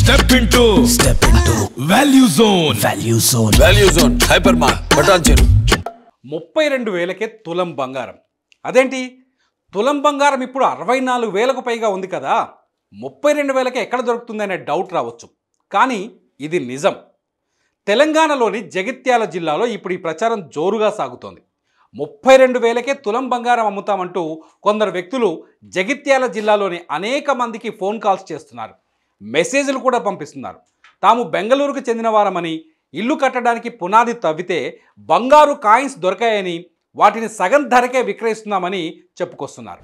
step into step into value zone value zone value zone hyper మార్ button చెరు ముప్పై రెండు వేలకే తులం బంగారం అదేంటి తులం బంగారం ఇప్పుడు అరవై నాలుగు వేలకు పైగా ఉంది కదా ముప్పై రెండు వేలకే ఎక్కడ దొరుకుతుందనే డౌట్ రావచ్చు కానీ ఇది నిజం తెలంగాణలోని జగిత్యాల జిల్లాలో ఇప్పుడు ఈ ప్రచారం జోరుగా సాగుతోంది ముప్పై రెండు వేలకే తులం బంగారం అమ్ముతామంటూ కొందరు వ్యక్తులు జగిత్యాల జిల్లాలోని అనేక మందికి ఫోన్ కాల్స్ చేస్తున్నారు మెసేజ్లు కూడా పంపిస్తున్నారు తాము బెంగళూరుకు చెందిన వారమని ఇల్లు కట్టడానికి పునాది తవ్వితే బంగారు కాయిన్స్ దొరకాయని వాటిని సగం ధరకే విక్రయిస్తున్నామని చెప్పుకొస్తున్నారు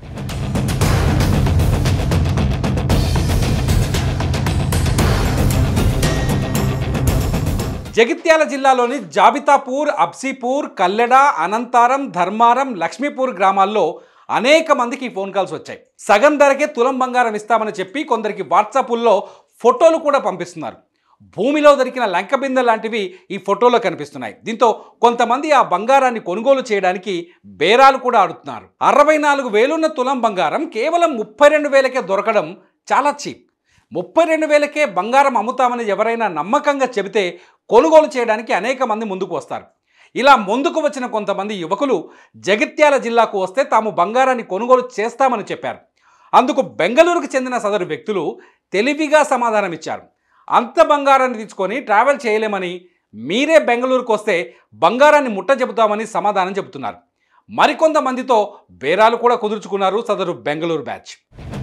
జగిత్యాల జిల్లాలోని జాబితాపూర్ అబ్సీపూర్ కల్లెడ అనంతారం ధర్మారం లక్ష్మీపూర్ గ్రామాల్లో అనేక మందికి ఈ ఫోన్ కాల్స్ వచ్చాయి సగం ధరకే తులం బంగారం ఇస్తామని చెప్పి కొందరికి వాట్సాపుల్లో ఫోటోలు కూడా పంపిస్తున్నారు భూమిలో దొరికిన లంక బిందె లాంటివి ఈ ఫోటోలో కనిపిస్తున్నాయి దీంతో కొంతమంది ఆ బంగారాన్ని కొనుగోలు చేయడానికి బేరాలు కూడా ఆడుతున్నారు అరవై నాలుగు వేలున్న తులం బంగారం కేవలం ముప్పై రెండు వేలకే దొరకడం చాలా చీప్ ముప్పై రెండు వేలకే బంగారం అమ్ముతామని ఎవరైనా నమ్మకంగా చెబితే కొనుగోలు చేయడానికి అనేక మంది ముందుకు వస్తారు ఇలా ముందుకు వచ్చిన కొంతమంది యువకులు జగిత్యాల జిల్లాకు వస్తే తాము బంగారాన్ని కొనుగోలు చేస్తామని చెప్పారు అందుకు బెంగళూరుకు చెందిన సదరు వ్యక్తులు తెలివిగా సమాధానం ఇచ్చారు అంత బంగారాన్ని తీసుకొని ట్రావెల్ చేయలేమని మీరే బెంగళూరుకు వస్తే బంగారాన్ని ముట్ట చెబుతామని సమాధానం చెబుతున్నారు మరికొంతమందితో బేరాలు కూడా కుదుర్చుకున్నారు సదరు బెంగళూరు బ్యాచ్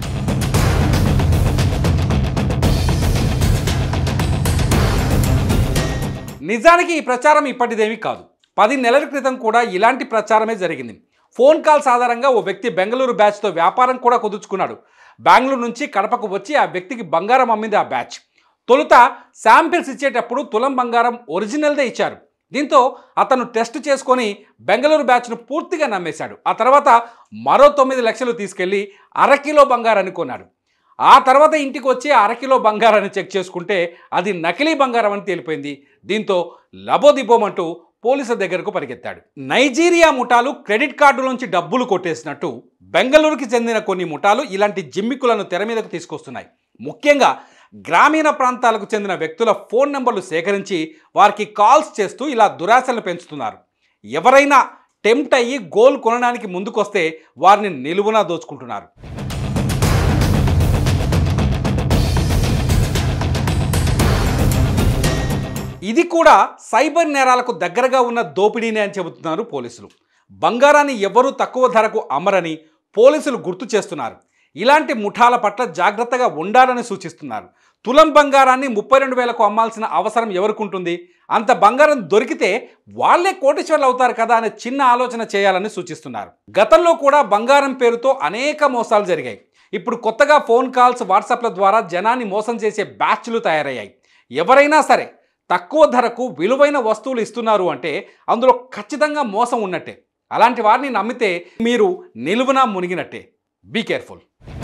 నిజానికి ఈ ప్రచారం ఇప్పటిదేమీ కాదు పది నెలల క్రితం కూడా ఇలాంటి ప్రచారమే జరిగింది ఫోన్ కాల్స్ ఆధారంగా ఓ వ్యక్తి బెంగళూరు బ్యాచ్తో వ్యాపారం కూడా కుదుర్చుకున్నాడు బెంగళూరు నుంచి కడపకు వచ్చి ఆ వ్యక్తికి బంగారం అమ్మింది ఆ బ్యాచ్ తొలుత శాంపిల్స్ ఇచ్చేటప్పుడు తులం బంగారం ఒరిజినల్దే ఇచ్చారు దీంతో అతను టెస్ట్ చేసుకొని బెంగళూరు బ్యాచ్ను పూర్తిగా నమ్మేశాడు ఆ తర్వాత మరో తొమ్మిది లక్షలు తీసుకెళ్లి అరకిలో బంగారాన్ని కొన్నాడు ఆ తర్వాత ఇంటికి వచ్చి అరకిలో బంగారాన్ని చెక్ చేసుకుంటే అది నకిలీ బంగారం అని తేలిపోయింది దీంతో లబోదిబోమంటూ పోలీసుల దగ్గరకు పరిగెత్తాడు నైజీరియా ముఠాలు క్రెడిట్ కార్డులోంచి డబ్బులు కొట్టేసినట్టు బెంగళూరుకి చెందిన కొన్ని ముఠాలు ఇలాంటి జిమ్మికులను తెర మీదకు తీసుకొస్తున్నాయి ముఖ్యంగా గ్రామీణ ప్రాంతాలకు చెందిన వ్యక్తుల ఫోన్ నెంబర్లు సేకరించి వారికి కాల్స్ చేస్తూ ఇలా దురాశలను పెంచుతున్నారు ఎవరైనా టెంప్ట్ అయ్యి గోల్ కొనడానికి ముందుకొస్తే వారిని నిలువునా దోచుకుంటున్నారు ఇది కూడా సైబర్ నేరాలకు దగ్గరగా ఉన్న దోపిడీనే అని చెబుతున్నారు పోలీసులు బంగారాన్ని ఎవరూ తక్కువ ధరకు అమరని పోలీసులు గుర్తు చేస్తున్నారు ఇలాంటి ముఠాల పట్ల జాగ్రత్తగా ఉండాలని సూచిస్తున్నారు తులం బంగారాన్ని ముప్పై రెండు వేలకు అమ్మాల్సిన అవసరం ఎవరికి ఉంటుంది అంత బంగారం దొరికితే వాళ్ళే కోటీశ్వర్లు అవుతారు కదా అనే చిన్న ఆలోచన చేయాలని సూచిస్తున్నారు గతంలో కూడా బంగారం పేరుతో అనేక మోసాలు జరిగాయి ఇప్పుడు కొత్తగా ఫోన్ కాల్స్ వాట్సాప్ల ద్వారా జనాన్ని మోసం చేసే బ్యాచ్లు తయారయ్యాయి ఎవరైనా సరే తక్కువ ధరకు విలువైన వస్తువులు ఇస్తున్నారు అంటే అందులో ఖచ్చితంగా మోసం ఉన్నట్టే అలాంటి వారిని నమ్మితే మీరు నిలువునా మునిగినట్టే బీ కేర్ఫుల్